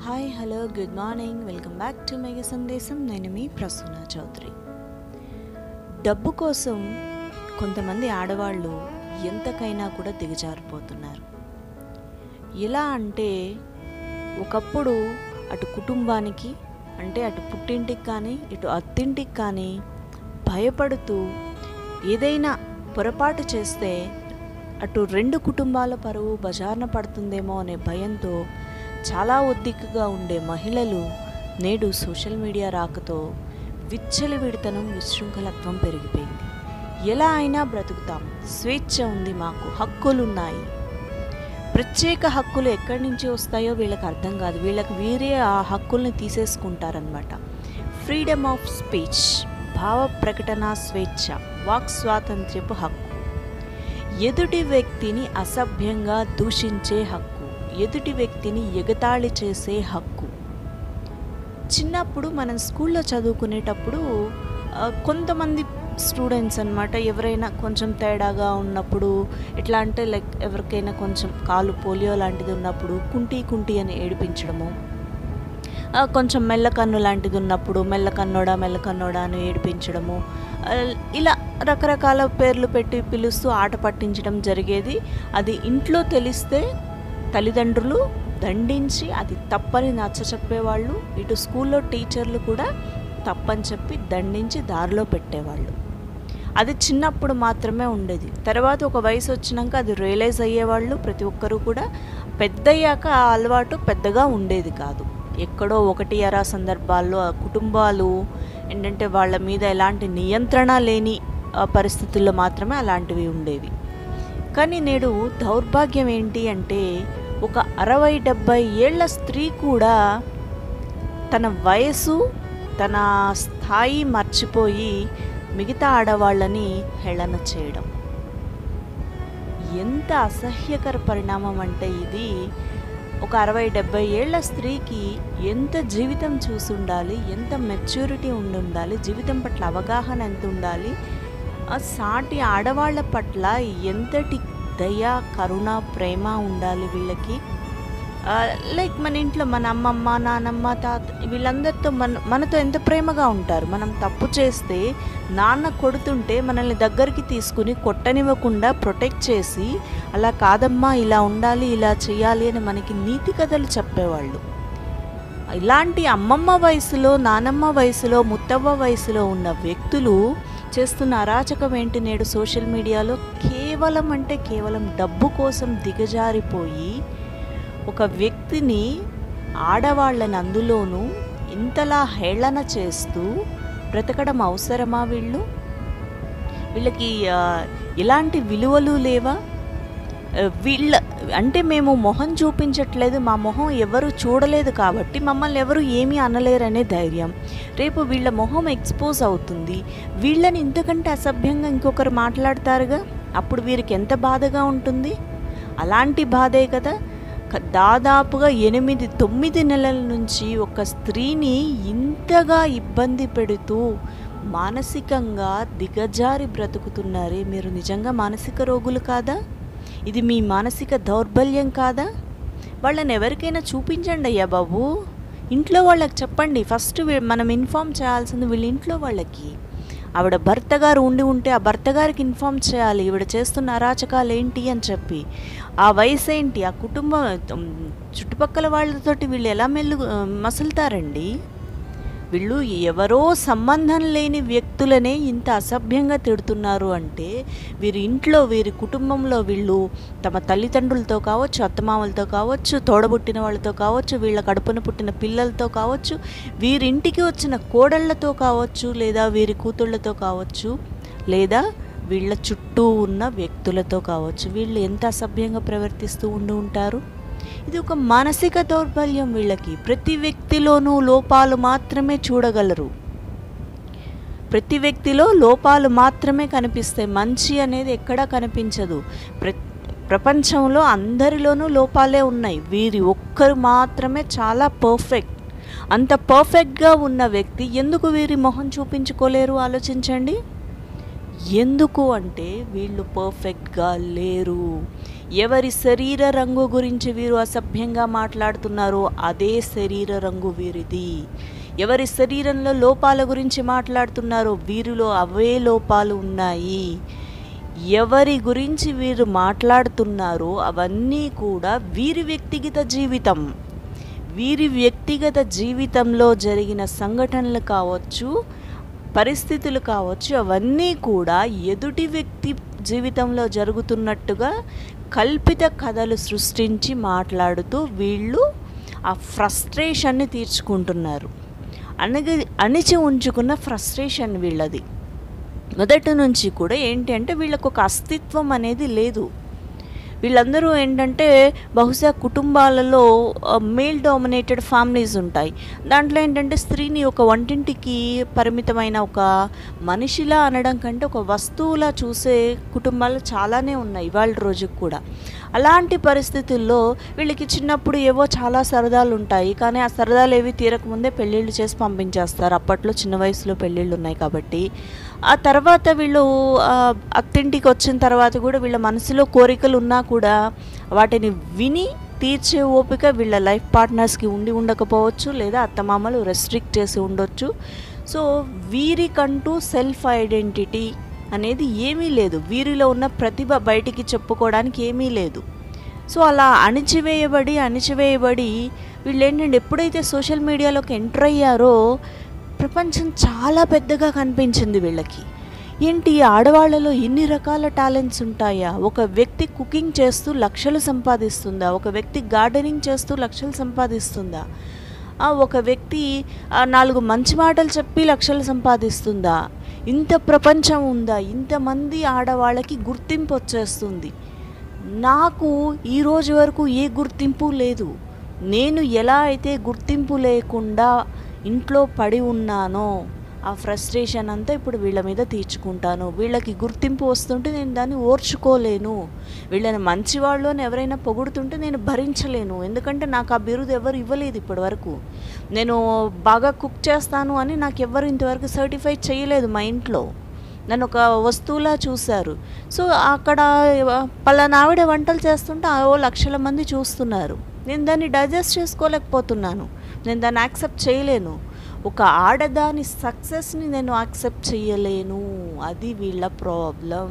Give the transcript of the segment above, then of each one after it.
hi hello good morning welcome back to mega సందేశం నేను మీ ప్రసూన చౌదరి డబ్బు కోసం కొంతమంది ఆడవాళ్ళు ఎంతకైనా కూడా దిగజారిపోతున్నారు ఎలా అంటే ఒకప్పుడు అటు కుటుంబానికి అంటే అటు పుట్టింటికి కానీ ఇటు అత్తింటికి కానీ భయపడుతూ ఏదైనా పొరపాటు చేస్తే అటు రెండు కుటుంబాల పరువు బజార్న పడుతుందేమో అనే భయంతో చాలా ఒద్దికగా ఉండే మహిళలు నేడు సోషల్ మీడియా రాకతో విచ్చలవిడితనం విశృంఖలత్వం పెరిగిపోయింది ఎలా అయినా బ్రతుకుతాం స్వేచ్ఛ ఉంది మాకు హక్కులున్నాయి ప్రత్యేక హక్కులు ఎక్కడి నుంచి వస్తాయో వీళ్ళకి అర్థం కాదు వీళ్ళకి వీరే ఆ హక్కుల్ని తీసేసుకుంటారనమాట ఫ్రీడమ్ ఆఫ్ స్పీచ్ భావ ప్రకటన స్వేచ్ఛ వాక్ స్వాతంత్ర్యపు హక్కు ఎదుటి వ్యక్తిని అసభ్యంగా దూషించే హక్కు ఎదుటి వ్యక్తిని ఎగతాళి చేసే హక్కు చిన్నప్పుడు మనం స్కూల్లో చదువుకునేటప్పుడు ఆ, కొంతమంది స్టూడెంట్స్ అన్నమాట ఎవరైనా కొంచెం తేడాగా ఉన్నప్పుడు ఎట్లా అంటే లైక్ ఎవరికైనా కొంచెం కాలు పోలియో లాంటిది ఉన్నప్పుడు కుంటి కుంటి అని ఏడిపించడము ఆ, కొంచెం మెల్లకన్ను లాంటిది ఉన్నప్పుడు మెల్లకన్నోడా మెల్లకన్నోడా అని ఏడిపించడము ఆ, ఇలా రకరకాల పేర్లు పెట్టి పిలుస్తూ ఆట పట్టించడం జరిగేది అది ఇంట్లో తెలిస్తే తల్లిదండ్రులు దండించి అది తప్పని నచ్చ చెప్పేవాళ్ళు ఇటు స్కూల్లో టీచర్లు కూడా తప్పని చెప్పి దండించి దారిలో పెట్టేవాళ్ళు అది చిన్నప్పుడు మాత్రమే ఉండేది తర్వాత ఒక వయసు వచ్చినాక అది రియలైజ్ అయ్యేవాళ్ళు ప్రతి ఒక్కరూ కూడా పెద్దయ్యాక ఆ అలవాటు పెద్దగా ఉండేది కాదు ఎక్కడో ఒకటి అరా సందర్భాల్లో ఆ కుటుంబాలు ఏంటంటే వాళ్ళ మీద ఎలాంటి నియంత్రణ లేని ఆ, పరిస్థితుల్లో మాత్రమే అలాంటివి ఉండేవి కానీ నేడు దౌర్భాగ్యం ఏంటి అంటే ఒక అరవై డెబ్బై ఏళ్ల స్త్రీ కూడా తన వయసు తన స్థాయి మర్చిపోయి మిగతా ఆడవాళ్ళని హేళన చేయడం ఎంత అసహ్యకర పరిణామం అంటే ఇది ఒక అరవై డెబ్బై ఏళ్ల స్త్రీకి ఎంత జీవితం చూసి ఉండాలి ఎంత మెచ్యూరిటీ ఉండి ఉండాలి జీవితం పట్ల అవగాహన ఎంత ఉండాలి ఆ సాటి ఆడవాళ్ళ పట్ల ఎంతటి దయ కరుణ ప్రేమ ఉండాలి వీళ్ళకి లైక్ మన ఇంట్లో మన అమ్మమ్మ నానమ్మ తాత వీళ్ళందరితో మన మనతో ఎంత ప్రేమగా ఉంటారు మనం తప్పు చేస్తే నాన్న కొడుతుంటే మనల్ని దగ్గరికి తీసుకుని కొట్టనివ్వకుండా ప్రొటెక్ట్ చేసి అలా కాదమ్మా ఇలా ఉండాలి ఇలా చేయాలి అని మనకి నీతి కథలు చెప్పేవాళ్ళు ఇలాంటి అమ్మమ్మ వయసులో నానమ్మ వయసులో ముత్తవ్వ వయసులో ఉన్న వ్యక్తులు చేస్తున్న అరాచకం ఏంటి నేడు సోషల్ మీడియాలో కేవలం అంటే కేవలం డబ్బు కోసం దిగజారిపోయి ఒక వ్యక్తిని ఆడవాళ్ళని అందులోనూ ఇంతలా హేళన చేస్తూ బ్రతకడం అవసరమా వీళ్ళు వీళ్ళకి ఆ, ఎలాంటి విలువలు లేవా ఆ, వీళ్ళ అంటే మేము మొహం చూపించట్లేదు మా మొహం ఎవరు చూడలేదు కాబట్టి మమ్మల్ని ఎవరు ఏమీ అనలేరనే ధైర్యం రేపు వీళ్ళ మొహం ఎక్స్పోజ్ అవుతుంది వీళ్ళని ఇంతకంటే అసభ్యంగా ఇంకొకరు మాట్లాడతారుగా అప్పుడు వీరికి ఎంత బాధగా ఉంటుంది అలాంటి బాధే కదా క- దాదాపుగా ఎనిమిది తొమ్మిది నెలల నుంచి ఒక స్త్రీని ఇంతగా ఇబ్బంది పెడుతూ మానసికంగా దిగజారి బ్రతుకుతున్నారే మీరు నిజంగా మానసిక రోగులు కాదా ఇది మీ మానసిక దౌర్బల్యం కాదా వాళ్ళని ఎవరికైనా చూపించండి అయ్యా బాబు ఇంట్లో వాళ్ళకి చెప్పండి ఫస్ట్ వీ- మనం ఇన్ఫామ్ చేయాల్సింది వీళ్ళ ఇంట్లో వాళ్ళకి ఆవిడ భర్త గారు ఉండి ఉంటే ఆ భర్త గారికి ఇన్ఫామ్ చేయాలి ఈవిడ చేస్తున్న అరాచకాలు ఏంటి అని చెప్పి ఆ వయసు ఏంటి ఆ కుటుంబం ఉమ్, చుట్టుపక్కల వాళ్ళతోటి వీళ్ళు ఎలా మెల్లు మసులుతారండి వీళ్ళు ఎవరో సంబంధం లేని వ్యక్తులనే ఇంత అసభ్యంగా తిడుతున్నారు అంటే వీరి ఇంట్లో వీరి కుటుంబంలో వీళ్ళు తమ తల్లిదండ్రులతో కావచ్చు అత్తమామలతో కావచ్చు తోడబుట్టిన వాళ్ళతో కావచ్చు వీళ్ళ కడుపున పుట్టిన పిల్లలతో కావచ్చు వీరింటికి వచ్చిన కోడళ్లతో కావచ్చు లేదా వీరి కూతుళ్ళతో కావచ్చు లేదా వీళ్ళ చుట్టూ ఉన్న వ్యక్తులతో కావచ్చు వీళ్ళు ఎంత అసభ్యంగా ప్రవర్తిస్తూ ఉండి ఉంటారు ఇది ఒక మానసిక దౌర్బల్యం వీళ్ళకి ప్రతి వ్యక్తిలోనూ లోపాలు మాత్రమే చూడగలరు ప్రతి వ్యక్తిలో లోపాలు మాత్రమే కనిపిస్తాయి మంచి అనేది ఎక్కడా కనిపించదు ప్ర ప్రపంచంలో అందరిలోనూ లోపాలే ఉన్నాయి వీరి ఒక్కరు మాత్రమే చాలా పర్ఫెక్ట్ అంత పర్ఫెక్ట్గా ఉన్న వ్యక్తి ఎందుకు వీరి మొహం చూపించుకోలేరు ఆలోచించండి ఎందుకు అంటే వీళ్ళు పర్ఫెక్ట్గా లేరు ఎవరి శరీర రంగు గురించి వీరు అసభ్యంగా మాట్లాడుతున్నారో అదే శరీర రంగు వీరిది ఎవరి శరీరంలో లోపాల గురించి మాట్లాడుతున్నారో వీరిలో అవే లోపాలు ఉన్నాయి ఎవరి గురించి వీరు మాట్లాడుతున్నారో అవన్నీ కూడా వీరి వ్యక్తిగత జీవితం వీరి వ్యక్తిగత జీవితంలో జరిగిన సంఘటనలు కావచ్చు పరిస్థితులు కావచ్చు అవన్నీ కూడా ఎదుటి వ్యక్తి జీవితంలో జరుగుతున్నట్టుగా కల్పిత కథలు సృష్టించి మాట్లాడుతూ వీళ్ళు ఆ ఫ్రస్ట్రేషన్ని తీర్చుకుంటున్నారు అనగ అణిచి ఉంచుకున్న ఫ్రస్ట్రేషన్ వీళ్ళది మొదటి నుంచి కూడా ఏంటి అంటే వీళ్ళకు ఒక అస్తిత్వం అనేది లేదు వీళ్ళందరూ ఏంటంటే బహుశా కుటుంబాలలో మేల్ డామినేటెడ్ ఫ్యామిలీస్ ఉంటాయి దాంట్లో ఏంటంటే స్త్రీని ఒక వంటింటికి పరిమితమైన ఒక మనిషిలా అనడం కంటే ఒక వస్తువులా చూసే కుటుంబాలు చాలానే ఉన్నాయి ఇవాళ రోజుకి కూడా అలాంటి పరిస్థితుల్లో వీళ్ళకి చిన్నప్పుడు ఏవో చాలా సరదాలు ఉంటాయి కానీ ఆ సరదాలు ఏవి తీరకముందే పెళ్ళిళ్ళు చేసి పంపించేస్తారు అప్పట్లో చిన్న వయసులో పెళ్ళిళ్ళు ఉన్నాయి కాబట్టి ఆ తర్వాత వీళ్ళు ఆ, అత్తింటికి వచ్చిన తర్వాత కూడా వీళ్ళ మనసులో కోరికలు ఉన్నా కూడా వాటిని విని తీర్చే ఓపిక వీళ్ళ లైఫ్ పార్ట్నర్స్కి ఉండి ఉండకపోవచ్చు లేదా అత్తమామలు రెస్ట్రిక్ట్ చేసి ఉండొచ్చు సో వీరికంటూ సెల్ఫ్ ఐడెంటిటీ అనేది ఏమీ లేదు వీరిలో ఉన్న ప్రతిభ బయటికి చెప్పుకోవడానికి ఏమీ లేదు సో అలా అణిచివేయబడి అణిచివేయబడి వీళ్ళు ఏంటంటే ఎప్పుడైతే సోషల్ మీడియాలోకి ఎంటర్ అయ్యారో ప్రపంచం చాలా పెద్దగా కనిపించింది వీళ్ళకి ఏంటి ఆడవాళ్ళలో ఇన్ని రకాల టాలెంట్స్ ఉంటాయా ఒక వ్యక్తి కుకింగ్ చేస్తూ లక్షలు సంపాదిస్తుందా ఒక వ్యక్తి గార్డెనింగ్ చేస్తూ లక్షలు సంపాదిస్తుందా ఆ, ఒక వ్యక్తి ఆ, నాలుగు మంచి మాటలు చెప్పి లక్షలు సంపాదిస్తుందా ఇంత ప్రపంచం ఉందా ఇంతమంది ఆడవాళ్ళకి గుర్తింపు వచ్చేస్తుంది నాకు ఈ రోజు వరకు ఏ గుర్తింపు లేదు నేను ఎలా అయితే గుర్తింపు లేకుండా ఇంట్లో పడి ఉన్నానో ఆ ఫ్రస్ట్రేషన్ అంతా ఇప్పుడు వీళ్ళ మీద తీర్చుకుంటాను వీళ్ళకి గుర్తింపు వస్తుంటే నేను దాన్ని ఓర్చుకోలేను వీళ్ళని మంచివాళ్ళు అని ఎవరైనా పొగుడుతుంటే నేను భరించలేను ఎందుకంటే నాకు ఆ బిరుదు ఎవరు ఇవ్వలేదు ఇప్పటి వరకు నేను బాగా కుక్ చేస్తాను అని నాకు ఎవరు ఇంతవరకు సర్టిఫై చేయలేదు మా ఇంట్లో నన్ను ఒక వస్తువులా చూశారు సో అక్కడ పలానా ఆవిడ వంటలు చేస్తుంటే ఆ ఓ లక్షల మంది చూస్తున్నారు నేను దాన్ని డైజెస్ట్ చేసుకోలేకపోతున్నాను నేను దాన్ని యాక్సెప్ట్ చేయలేను ఒక ఆడదాని సక్సెస్ని నేను యాక్సెప్ట్ చేయలేను అది వీళ్ళ ప్రాబ్లం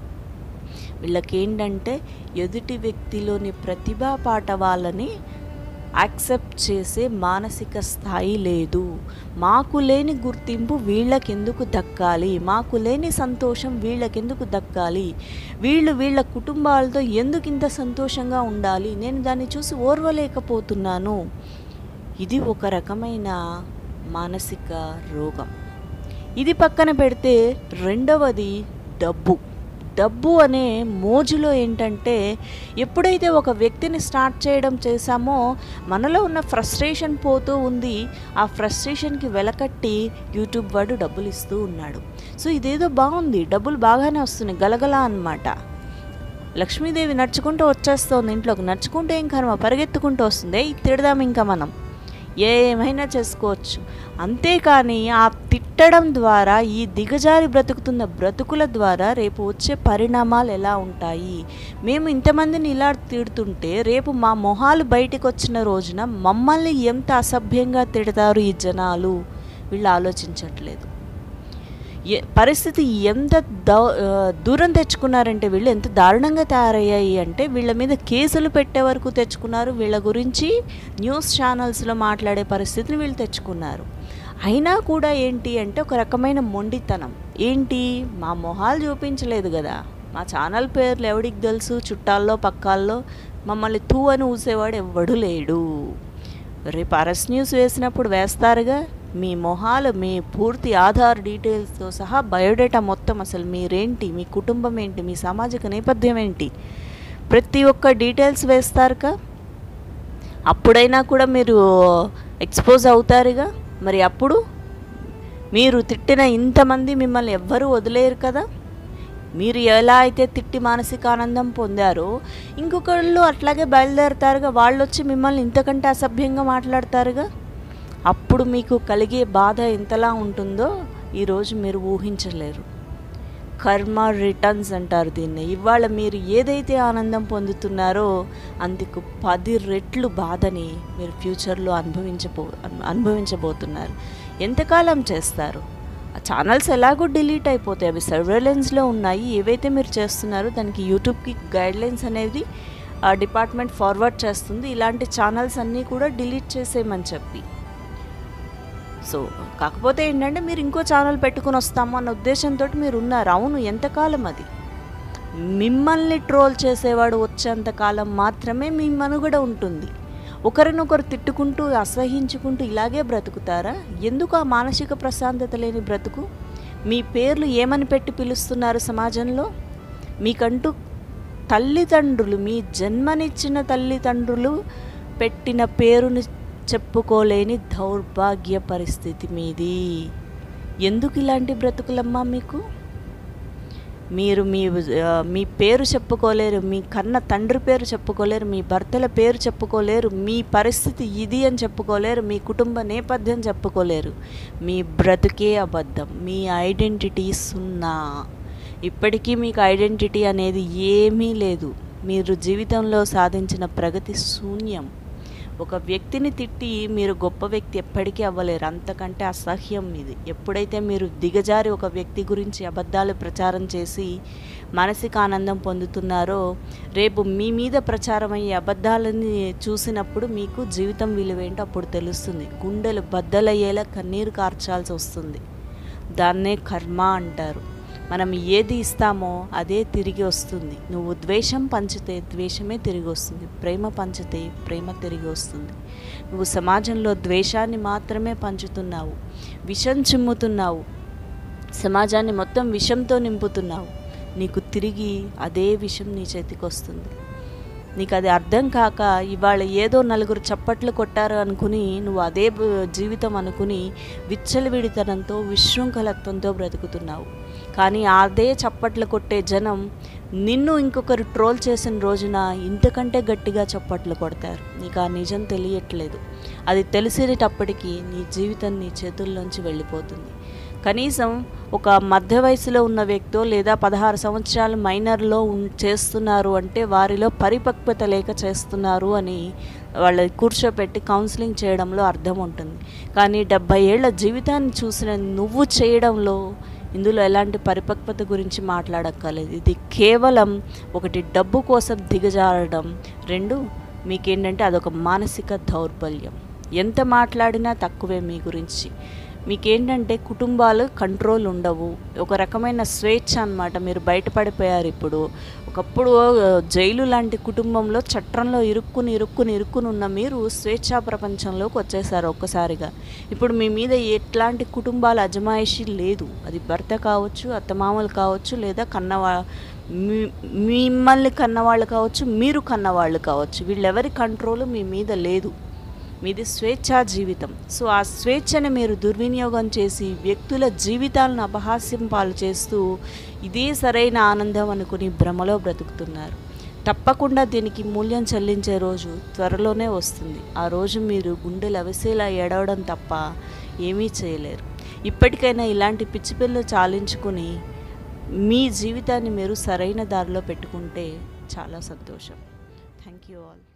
వీళ్ళకేంటంటే ఎదుటి వ్యక్తిలోని ప్రతిభా పాఠవాలని యాక్సెప్ట్ చేసే మానసిక స్థాయి లేదు మాకు లేని గుర్తింపు వీళ్ళకెందుకు దక్కాలి మాకు లేని సంతోషం వీళ్ళకెందుకు దక్కాలి వీళ్ళు వీళ్ళ కుటుంబాలతో ఎందుకు ఇంత సంతోషంగా ఉండాలి నేను దాన్ని చూసి ఓర్వలేకపోతున్నాను ఇది ఒక రకమైన మానసిక రోగం ఇది పక్కన పెడితే రెండవది డబ్బు డబ్బు అనే మోజులో ఏంటంటే ఎప్పుడైతే ఒక వ్యక్తిని స్టార్ట్ చేయడం చేశామో మనలో ఉన్న ఫ్రస్ట్రేషన్ పోతూ ఉంది ఆ ఫ్రస్ట్రేషన్కి వెలకట్టి యూట్యూబ్ వాడు డబ్బులు ఇస్తూ ఉన్నాడు సో ఇదేదో బాగుంది డబ్బులు బాగానే వస్తున్నాయి గలగల అన్నమాట లక్ష్మీదేవి నడుచుకుంటూ వచ్చేస్తోంది ఇంట్లోకి నడుచుకుంటే ఏం కర్మ పరిగెత్తుకుంటూ వస్తుంది "ఏయ్, తిడదాం ఇంకా మనం ఏమైనా చేసుకోవచ్చు అంతేకాని ఆ తిట్టడం ద్వారా ఈ దిగజారి బ్రతుకుతున్న బ్రతుకుల ద్వారా రేపు వచ్చే పరిణామాలు ఎలా ఉంటాయి మేము ఇంతమందిని ఇలా తిడుతుంటే రేపు మా మొహాలు బయటికి వచ్చిన రోజున మమ్మల్ని ఎంత అసభ్యంగా తిడతారు ఈ జనాలు వీళ్ళు ఆలోచించట్లేదు ఏ పరిస్థితి ఎంత దౌ ఆ, దూరం తెచ్చుకున్నారంటే వీళ్ళు ఎంత దారుణంగా తయారయ్యాయి అంటే వీళ్ళ మీద కేసులు పెట్టే వరకు తెచ్చుకున్నారు వీళ్ళ గురించి న్యూస్ ఛానల్స్లో మాట్లాడే పరిస్థితిని వీళ్ళు తెచ్చుకున్నారు అయినా కూడా ఏంటి అంటే ఒక రకమైన మొండితనం ఏంటి మా మొహాలు చూపించలేదు కదా మా ఛానల్ పేర్లు ఎవడికి తెలుసు చుట్టాల్లో పక్కాల్లో మమ్మల్ని తూ అని ఊసేవాడు ఎవ్వడు లేడు రేపు అరెస్ట్ న్యూస్ వేసినప్పుడు వేస్తారుగా మీ మొహాలు మీ పూర్తి ఆధార్ డీటెయిల్స్తో సహా బయోడేటా మొత్తం అసలు మీరేంటి మీ కుటుంబం ఏంటి మీ సామాజిక నేపథ్యం ఏంటి ప్రతి ఒక్క డీటెయిల్స్ వేస్తారుగా అప్పుడైనా కూడా మీరు ఎక్స్పోజ్ అవుతారుగా మరి అప్పుడు మీరు తిట్టిన ఇంతమంది మిమ్మల్ని ఎవ్వరూ వదిలేరు కదా మీరు ఎలా అయితే తిట్టి మానసిక ఆనందం పొందారో ఇంకొకళ్ళు అట్లాగే బయలుదేరతారుగా వాళ్ళు వచ్చి మిమ్మల్ని ఇంతకంటే అసభ్యంగా మాట్లాడతారుగా అప్పుడు మీకు కలిగే బాధ ఎంతలా ఉంటుందో ఈరోజు మీరు ఊహించలేరు కర్మ రిటర్న్స్ అంటారు దీన్ని ఇవాళ మీరు ఏదైతే ఆనందం పొందుతున్నారో అందుకు పది రెట్లు బాధని మీరు ఫ్యూచర్లో అనుభవించబో అనుభవించబోతున్నారు ఎంతకాలం చేస్తారు ఆ ఛానల్స్ ఎలాగో డిలీట్ అయిపోతాయి అవి సర్వేలెన్స్లో ఉన్నాయి ఏవైతే మీరు చేస్తున్నారో దానికి యూట్యూబ్కి గైడ్లైన్స్ అనేది ఆ డిపార్ట్మెంట్ ఫార్వర్డ్ చేస్తుంది ఇలాంటి ఛానల్స్ అన్నీ కూడా డిలీట్ చేసేయమని చెప్పి సో కాకపోతే ఏంటంటే మీరు ఇంకో ఛానల్ పెట్టుకుని వస్తాము అన్న ఉద్దేశంతో మీరు ఉన్నారు అవును ఎంతకాలం అది మిమ్మల్ని ట్రోల్ చేసేవాడు వచ్చేంత కాలం మాత్రమే మీ మనుగడ ఉంటుంది ఒకరినొకరు తిట్టుకుంటూ అసహించుకుంటూ ఇలాగే బ్రతుకుతారా ఎందుకు ఆ మానసిక ప్రశాంతత లేని బ్రతుకు మీ పేర్లు ఏమని పెట్టి పిలుస్తున్నారు సమాజంలో మీకంటూ తల్లిదండ్రులు మీ జన్మనిచ్చిన తల్లిదండ్రులు పెట్టిన పేరుని చెప్పుకోలేని దౌర్భాగ్య పరిస్థితి మీది ఎందుకు ఇలాంటి బ్రతుకులమ్మా మీకు మీరు మీ ఆ, మీ పేరు చెప్పుకోలేరు మీ కన్న తండ్రి పేరు చెప్పుకోలేరు మీ భర్తల పేరు చెప్పుకోలేరు మీ పరిస్థితి ఇది అని చెప్పుకోలేరు మీ కుటుంబ నేపథ్యం చెప్పుకోలేరు మీ బ్రతుకే అబద్ధం మీ ఐడెంటిటీ సున్నా ఇప్పటికీ మీకు ఐడెంటిటీ అనేది ఏమీ లేదు మీరు జీవితంలో సాధించిన ప్రగతి శూన్యం ఒక వ్యక్తిని తిట్టి మీరు గొప్ప వ్యక్తి ఎప్పటికీ అవ్వలేరు అంతకంటే అసహ్యం ఇది ఎప్పుడైతే మీరు దిగజారి ఒక వ్యక్తి గురించి అబద్ధాలు ప్రచారం చేసి మానసిక ఆనందం పొందుతున్నారో రేపు మీ మీద ప్రచారం అయ్యే అబద్ధాలని చూసినప్పుడు మీకు జీవితం విలువేంటో అప్పుడు తెలుస్తుంది గుండెలు బద్దలయ్యేలా కన్నీరు కార్చాల్సి వస్తుంది దాన్నే కర్మ అంటారు మనం ఏది ఇస్తామో అదే తిరిగి వస్తుంది నువ్వు ద్వేషం పంచితే ద్వేషమే తిరిగి వస్తుంది ప్రేమ పంచితే ప్రేమ తిరిగి వస్తుంది నువ్వు సమాజంలో ద్వేషాన్ని మాత్రమే పంచుతున్నావు విషం చిమ్ముతున్నావు సమాజాన్ని మొత్తం విషంతో నింపుతున్నావు నీకు తిరిగి అదే విషం నీ చేతికి వస్తుంది నీకు అది అర్థం కాక ఇవాళ ఏదో నలుగురు చప్పట్లు కొట్టారు అనుకుని నువ్వు అదే బ- జీవితం అనుకుని విచ్చలవిడితనంతో విశృంఖలత్వంతో బ్రతుకుతున్నావు కానీ అదే చప్పట్లు కొట్టే జనం నిన్ను ఇంకొకరు ట్రోల్ చేసిన రోజున ఇంతకంటే గట్టిగా చప్పట్లు కొడతారు నీకు ఆ నిజం తెలియట్లేదు అది తెలిసేటప్పటికీ నీ జీవితం నీ చేతుల్లోంచి వెళ్ళిపోతుంది కనీసం ఒక మధ్య వయసులో ఉన్న వ్యక్తో లేదా పదహారు సంవత్సరాలు మైనర్లో ఉన్- చేస్తున్నారు అంటే వారిలో పరిపక్వత లేక చేస్తున్నారు అని వాళ్ళ కూర్చోపెట్టి కౌన్సిలింగ్ చేయడంలో అర్థం ఉంటుంది కానీ డెబ్బై ఏళ్ల జీవితాన్ని చూసిన నువ్వు చేయడంలో ఇందులో ఎలాంటి పరిపక్వత గురించి మాట్లాడక్కర్లేదు ఇది కేవలం ఒకటి డబ్బు కోసం దిగజారడం రెండు మీకేంటంటే అదొక మానసిక దౌర్బల్యం ఎంత మాట్లాడినా తక్కువే మీ గురించి మీకేంటంటే కుటుంబాలు కంట్రోల్ ఉండవు ఒక రకమైన స్వేచ్ఛ అన్నమాట మీరు బయటపడిపోయారు ఇప్పుడు ఒకప్పుడు ఆ, జైలు లాంటి కుటుంబంలో చట్రంలో ఇరుక్కుని ఇరుక్కుని ఇరుక్కుని ఉన్న మీరు స్వేచ్ఛా ప్రపంచంలోకి వచ్చేసారు ఒక్కసారిగా ఇప్పుడు మీ మీద ఎట్లాంటి కుటుంబాల అజమాయిషి లేదు అది భర్త కావచ్చు అత్తమామలు కావచ్చు లేదా కన్నవా మీ- మిమ్మల్ని కన్నవాళ్ళు కావచ్చు మీరు కన్నవాళ్ళు కావచ్చు వీళ్ళెవరి కంట్రోల్ మీ మీద లేదు మీది స్వేచ్ఛా జీవితం సో ఆ స్వేచ్ఛని మీరు దుర్వినియోగం చేసి వ్యక్తుల జీవితాలను అపహాస్యం పాలు చేస్తూ ఇదే సరైన ఆనందం అనుకుని భ్రమలో బ్రతుకుతున్నారు తప్పకుండా దీనికి మూల్యం చెల్లించే రోజు త్వరలోనే వస్తుంది ఆ రోజు మీరు గుండెలు అవిసేలా ఏడవడం తప్ప ఏమీ చేయలేరు ఇప్పటికైనా ఇలాంటి పిచ్చి పిల్లలు చాలించుకుని మీ జీవితాన్ని మీరు సరైన దారిలో పెట్టుకుంటే చాలా సంతోషం థ్యాంక్ యూ ఆల్